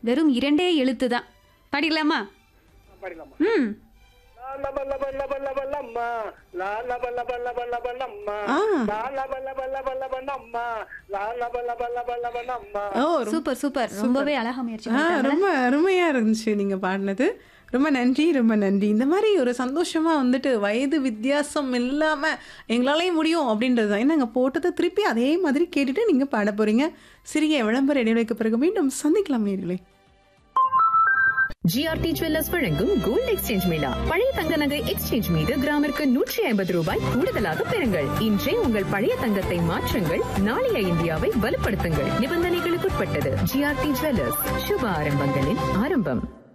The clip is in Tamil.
வெறும் இரண்டே எழுத்து தான் பாடிடலாமா பாடிக்கலாமா ம் லா லப லப லப லப லம்மா. லா லப லப லப லப லம்மா. ஆ. லா லப லப லப லப லம்மா. லா லப லப லப லப லம்மா. ஓ ரொம்ப- சூப்பர் சூப்பர் ரொம்பவே அழகா முயற்சி ஆ பண்ணிருக்காங்க. ரொம்ப அருமையா இருந்துச்சு நீங்க பாடினது ரொம்ப நன்றி ரொம்ப நன்றி இந்த மாதிரி ஒரு சந்தோஷமா வந்துட்டு வயது வித்தியாசம் இல்லாம எங்களாலேயும் முடியும் அப்படின்றது தான் நாங்கள் போட்டதை திருப்பி அதே மாதிரி கேட்டுட்டு நீங்க பாட போறீங்க சிறிய விளம்பர இடைவெளிக்கு பிறகு மீண்டும் சந்திக்கலாம் நேர்களே ஜிஆர்டி ஜுவல்லர்ஸ் வழங்கும் கோல்ட் எக்ஸ்சேஞ்ச் மேளா பழைய தங்க நகை எக்ஸ்சேஞ்ச் மீது கிராமிற்கு நூற்றி ஐம்பது ரூபாய் கூடுதலாக பெறுங்கள் இன்றே உங்கள் பழைய தங்கத்தை மாற்றுங்கள் நாளைய இந்தியாவை வலுப்படுத்துங்கள் நிபந்தனைகளுக்குட்பட்டது ஜிஆர்டி ஜுவல்லர்ஸ் சுப ஆரம்பங்களின் ஆரம்பம்